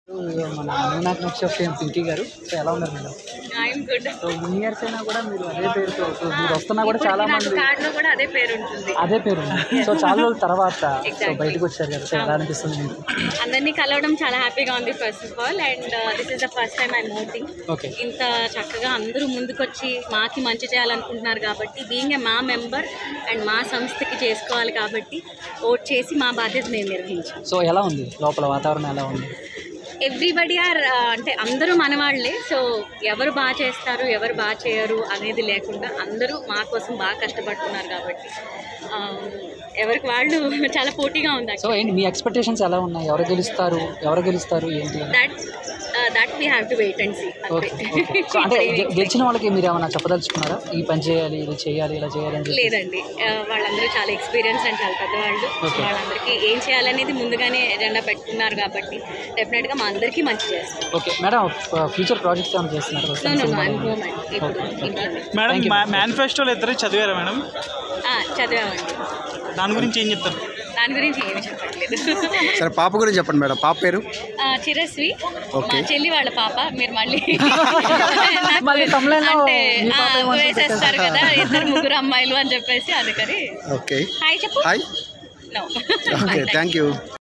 మన న్యూనాక్ next of fame Pinky గారు సో ఎలా ఉన్నారు మేడం ఐఎమ్ గుడ్ సో ఇన్ని ఇయర్స్ అయినా కూడా మీరు అదే పేరుతో సో మీరు వస్తున్నా కూడా చాలా మంది కార్డ్ లో కూడా అదే పేరు ఉంటుంది అదే పేరు ఉంది. సో చాలా రోజుల తర్వాత సో Exactly. బయటకు వచ్చారు కదా సో ఎలా అనిపిస్తుంది మీకు అందరినీ కలవడం చాలా హ్యాపీగా ఉంది first of all and this is the first time I meeting okay ఇంత చక్కగా అందరూ ముందుకొచ్చి మాకి మంచి చేయాలనుకుంటున్నారు కాబట్టి బీయింగ్ ఏ మా మెంబర్ అండ్ మా సంస్థకి చేసుకోవాలి కాబట్టి ఓట్ చేసి మా బాధ్యత మేము నిర్వహించాం సో ఎలా ఉంది లోపల వాతావరణం ఎలా ఉంది ఎవ్రీబడి ఆర్ అంటే అందరూ మనవాళ్లే సో ఎవరు బాగా చేస్తారు ఎవరు బాగా చేయరు అనేది లేకుండా అందరూ మా కోసం బాగా కష్టపడుతున్నారు కాబట్టి ఆ, ఎవరికి వాళ్ళు చాలా పోటీగా ఉంది సో ఏంటి మీ ఎక్స్పెక్టేషన్స్ ఎలా ఉన్నాయి ఎవరు గెలుస్తారు ఎవరు గెలుస్తారు ఏంటి అని that that we have to wait and see okay okay so అంటే గె- గెలిచిన వాళ్ళకి మీరు ఏమైనా చెప్పదలుచుకున్నారా ఈ పని చేయాలి ఇది చేయాలి ఇలా చేయాలి అని చెప్పి లేదండి ఆ, వాళ్ళందరూ చాలా ఎక్స్పీరియన్స్ అండ్ చాలా పెద్దవాళ్ళు Okay. వాళ్ళందరికీ ఏం చేయాలనేది ముందుగానే ఎజెండా పెట్టుకున్నారు కాబట్టి డెఫినెట్గా మా అందరికీ మంచి చేస్తారు ఓకే మేడం ఫ్యూచర్ ప్రాజెక్ట్స్ ఏమైనా చేస్తున్నారు no no no I'm home అండి ఇప్పుడు ఇంట్లోనే మేడం Thank you. మా- మేనిఫెస్టోలో ఇద్దరు చదివారా మేడం ఆ, చదివామండి దాని గురించి ఏం చెప్తారు దాని గురించి ఏమీ చెప్పట్లేదు సరే పాప గురించి చెప్పండి మేడం పాప పేరు ఆ, చిరస్వి Okay. మా చెల్లి వాళ్ళ పాప మీరు మళ్ళీ నాకు మళ్ళీ తమిళంలో అంటే మీ పాప ఆ, ఏమో అని వేసేస్తారు కదా ఇద్దరు ముగ్గురు అమ్మాయిలు అని చెప్పేసి అందుకని ఓకే హాయ్ చెప్పు hi No. Okay thank you